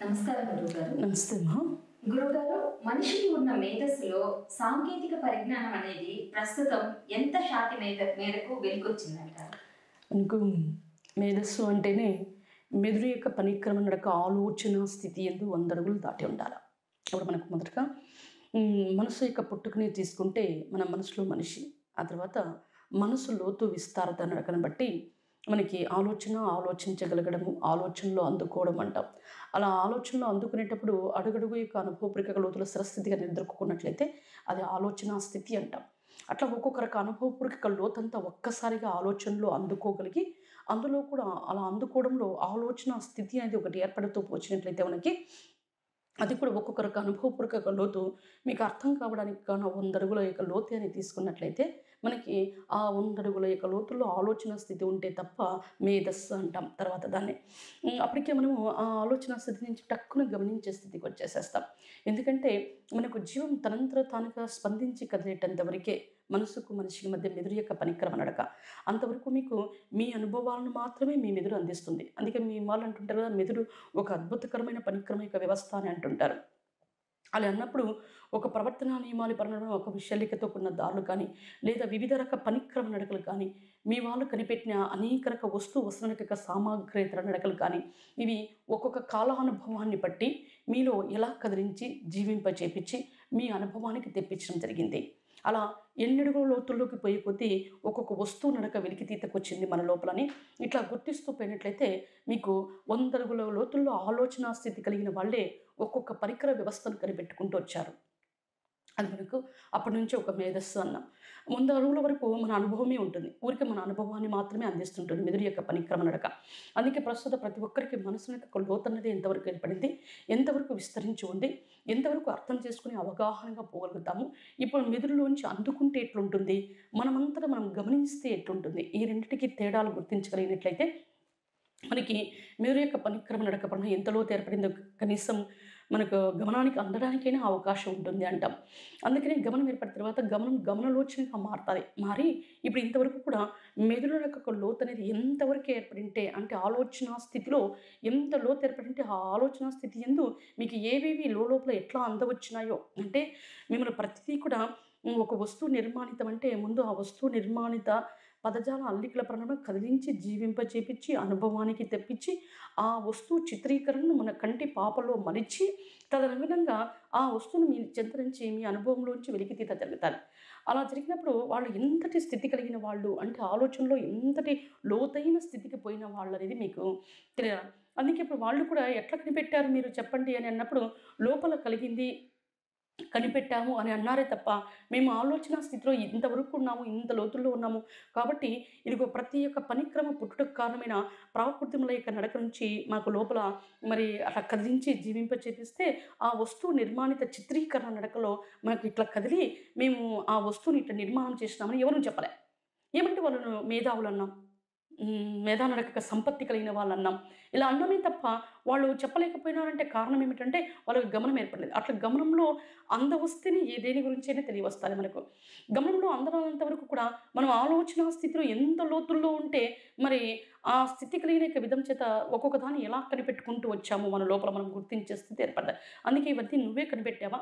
నమస్కారం గురుగారు నమస్తే అమ్మా గురుగారు మనిషికి ఉన్న మేధస్సులో సాంకేతిక పరిజ్ఞానం అనేది ప్రస్తుతం ఎంత శాతి మేర మేరకు వెలుగొచ్చిందంటారు మనకు మేధస్సు అంటేనే మెదురు యొక్క పనిక్రమ నడక ఆలోచన స్థితి ఎందు వంద అడుగులు దాటి ఉండాలి అప్పుడు మనకు మొదటగా ఉమ్, మనసు యొక్క పుట్టుకని తీసుకుంటే మన మనసులో మనిషి ఆ తర్వాత మనసు లోతు విస్తారత నడకను బట్టి మనకి ఆలోచన ఆలోచించగలగడము ఆలోచనలో అందుకోవడం అంటాం అలా ఆలోచనలో అందుకునేటప్పుడు అడుగడుగు యొక్క అనుభవపూర్వక లోతుల స్థిరస్థితిగా నిద్రకున్నట్లయితే అది ఆలోచన స్థితి అంటాం అట్లా ఒక్కొక్కరికి అనుభవపూర్వక లోతంతా ఒక్కసారిగా ఆలోచనలో అందుకోగలిగి అందులో కూడా అలా అందుకోవడంలో ఆలోచన స్థితి అనేది ఒకటి ఏర్పడుతూ వచ్చినట్లయితే మనకి అది కూడా ఒక్కొక్కరికి అనుభవపూర్వక లోతు మీకు అర్థం కావడానికి కాను వందడుగుల యొక్క లోతు అని తీసుకున్నట్లయితే మనకి ఆ వందడుగుల యొక్క లోతుల్లో ఆలోచన స్థితి ఉంటే తప్ప మేధస్సు అంటాం తర్వాత దాన్ని ఉమ్, అప్పటికే మనము ఆ ఆలోచన స్థితి నుంచి టక్కున గమనించే స్థితికి వచ్చేసేస్తాం ఎందుకంటే మనకు జీవం తనంతర తానుగా స్పందించి కదిలేటంత వరకే మనసుకు మనిషికి మధ్య మెదురు యొక్క పనిక్రమ నడక అంతవరకు మీకు మీ అనుభవాలను మాత్రమే మీ మెదురు అందిస్తుంది అందుకే మీ వాళ్ళు అంటుంటారు కదా మెదురు ఒక అద్భుతకరమైన పనిక్రమ యొక్క వ్యవస్థ అని అంటుంటారు అలా అన్నప్పుడు ఒక ప్రవర్తన నియమాలు పరనడం ఒక విషయాలికతో కూడిన దారులు కానీ లేదా వివిధ రక పనిక్రమ నడకలు కానీ మీ వాళ్ళు కనిపెట్టిన అనేక రక వస్తు వసనక సామాగ్రేతర నడకలు కానీ ఇవి ఒక్కొక్క కాలానుభవాన్ని బట్టి మీలో ఎలా కదిలించి జీవింప చేపించి మీ అనుభవానికి తెప్పించడం జరిగింది అలా ఎన్నడుగుల లోతుల్లోకి పోయే కొద్దీ ఒక్కొక్క వస్తువు నడక వెలికితీతకు వచ్చింది మన లోపలని ఇట్లా గుర్తిస్తూ పోయినట్లయితే మీకు వంద అడుగుల లోతుల్లో ఆలోచన స్థితి కలిగిన వాళ్ళే ఒక్కొక్క పరికర వ్యవస్థను కనిపెట్టుకుంటూ వచ్చారు అది మనకు అప్పటి నుంచి ఒక మేధస్సు అన్నాం వంద అడుగుల వరకు మన అనుభవమే ఉంటుంది ఊరికి మన అనుభవాన్ని మాత్రమే అందిస్తుంటుంది మెదురు యొక్క పనిక్రమ నడక అందుకే ప్రస్తుత ప్రతి ఒక్కరికి మనసున యొక్క లోతు అన్నది ఎంతవరకు ఏర్పడింది ఎంతవరకు విస్తరించి ఉంది ఎంతవరకు అర్థం చేసుకుని అవగాహనగా పోగలుగుతాము ఇప్పుడు మెదురులోంచి అందుకుంటే ఎట్లుంటుంది మనమంతటా మనం గమనిస్తే ఎట్లుంటుంది ఈ రెండింటికి తేడాలు గుర్తించగలిగినట్లయితే మనకి మెదురు యొక్క పనిక్రమ నడకపడిన ఎంతలో ఏర్పడిందో కనీసం మనకు గమనానికి అందడానికైనా అవకాశం ఉంటుంది అంటాం అందుకనే గమనం ఏర్పడిన తర్వాత గమనం గమనలోచనగా మారుతుంది మారి ఇప్పుడు ఇంతవరకు కూడా మెదురు యొక్క లోతు అనేది ఎంతవరకు ఏర్పడింటే అంటే ఆలోచన స్థితిలో ఎంత లోతు ఏర్పడింటే ఆ ఆలోచన స్థితి ఎందు మీకు ఏవేవి లోపల ఎట్లా అందవచ్చినాయో అంటే మిమ్మల్ని ప్రతిదీ కూడా ఉమ్, ఒక వస్తువు నిర్మాణితం అంటే ముందు ఆ వస్తువు నిర్మాణిత పదజాల అల్లికల ప్రణాళిక కదిలించి జీవింప చేపించి అనుభవానికి తెప్పించి ఆ వస్తువు చిత్రీకరణను మన కంటి పాపలో మలిచి తదనుగుణంగా ఆ వస్తువును మీ చెంత నుంచి మీ అనుభవంలోంచి వెలికితీత జరుగుతారు అలా జరిగినప్పుడు వాళ్ళు ఎంతటి స్థితి కలిగిన వాళ్ళు అంటే ఆలోచనలో ఎంతటి లోతైన స్థితికి పోయిన వాళ్ళు అనేది మీకు తెలియాలి అందుకే ఇప్పుడు వాళ్ళు కూడా ఎట్లా కనిపెట్టారు మీరు చెప్పండి అని అన్నప్పుడు లోపల కలిగింది కనిపెట్టాము అని అన్నారే తప్ప మేము ఆలోచన స్థితిలో ఇంతవరకు ఉన్నాము ఇంత లోతుల్లో ఉన్నాము కాబట్టి ఇదిగో ప్రతి ఒక్క పనిక్రమ పుట్టుటకు కారణమైన ప్రాకృతిముల యొక్క నడక నుంచి మాకు లోపల మరి అట్లా కదిలించి జీవింప చేపిస్తే ఆ వస్తువు నిర్మాణిత చిత్రీకరణ నడకలో మనకు ఇట్లా కదిలి మేము ఆ వస్తువుని ఇట్లా నిర్మాణం చేసినామని ఎవరు చెప్పలే ఏమంటే వాళ్ళను మేధావులు అన్నాం ఉమ్, మేధా నడక సంపత్తి కలిగిన వాళ్ళు అన్నాం ఇలా అన్నమే తప్ప వాళ్ళు చెప్పలేకపోయినారంటే కారణం ఏమిటంటే వాళ్ళకి గమనం ఏర్పడలేదు అట్లా గమనంలో అంద వస్తేనే ఏ దేని గురించైనా తెలియవస్తుంది మనకు గమనంలో అందనంత వరకు కూడా మనం ఆలోచన స్థితిలో ఎంత లోతుల్లో ఉంటే మరి ఆ స్థితి కలిగిన యొక్క విధం చేత ఒక్కొక్క దాన్ని ఎలా కనిపెట్టుకుంటూ వచ్చామో మన లోపల మనం గుర్తించే స్థితి ఏర్పడ్డది అందుకే ఇవన్నీ నువ్వే కనిపెట్టావా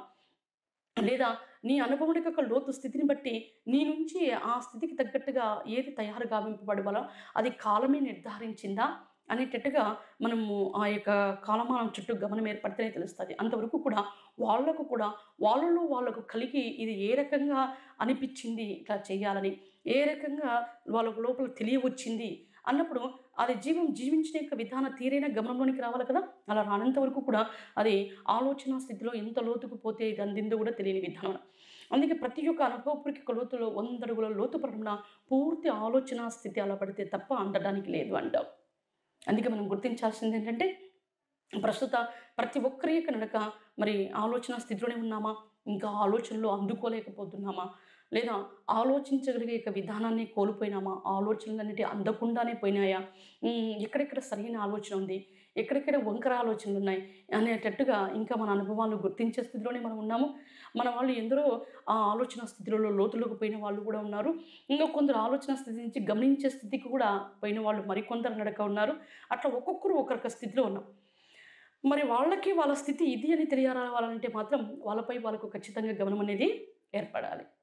లేదా నీ అనుభవం యొక్క లోతు స్థితిని బట్టి నీ నుంచి ఆ స్థితికి తగ్గట్టుగా ఏది తయారు గావింపబడవాలో అది కాలమే నిర్ధారించిందా అనేటట్టుగా మనము ఆ యొక్క కాలమానం చుట్టూ గమనం ఏర్పడితేనే తెలుస్తుంది అంతవరకు కూడా వాళ్ళకు కూడా వాళ్ళలో వాళ్ళకు కలిగి ఇది ఏ రకంగా అనిపించింది ఇట్లా చేయాలని ఏ రకంగా వాళ్ళకు లోపల తెలియవచ్చింది అన్నప్పుడు అది జీవం జీవించిన యొక్క విధాన తీరైన గమనంలోనికి రావాలి కదా అలా రానంత వరకు కూడా అది ఆలోచన స్థితిలో ఎంత లోతుకు పోతే ఇది అందిందో కూడా తెలియని విధానం అందుకే ప్రతి ఒక్క అనుభవపూర్వక లోతులో వంద అడుగుల లోతు పడమున పూర్తి ఆలోచన స్థితి అలా పడితే తప్ప అందడానికి లేదు అంటాం అందుకే మనం గుర్తించాల్సింది ఏంటంటే ప్రస్తుత ప్రతి ఒక్కరి యొక్క నడక మరి ఆలోచన స్థితిలోనే ఉన్నామా ఇంకా ఆలోచనలో అందుకోలేకపోతున్నామా లేదా ఆలోచించగలిగే యొక్క విధానాన్ని కోల్పోయినామా ఆలోచనలన్నిటి అందకుండానే పోయినాయా ఉమ్, ఎక్కడెక్కడ సరైన ఆలోచన ఉంది ఎక్కడెక్కడ వంకర ఆలోచనలు ఉన్నాయి అనేటట్టుగా ఇంకా మన అనుభవాలు గుర్తించే స్థితిలోనే మనం ఉన్నాము మన వాళ్ళు ఎందరో ఆ ఆలోచన స్థితిలో లోతులోకి పోయిన వాళ్ళు కూడా ఉన్నారు ఇంకా కొందరు ఆలోచన స్థితి నుంచి గమనించే స్థితికి కూడా పోయిన వాళ్ళు మరికొందరు నడక ఉన్నారు అట్లా ఒక్కొక్కరు ఒక్కొక్క స్థితిలో ఉన్నాం మరి వాళ్ళకి వాళ్ళ స్థితి ఇది అని తెలియరావాలంటే మాత్రం వాళ్ళపై వాళ్ళకు ఖచ్చితంగా గమనం అనేది ఏర్పడాలి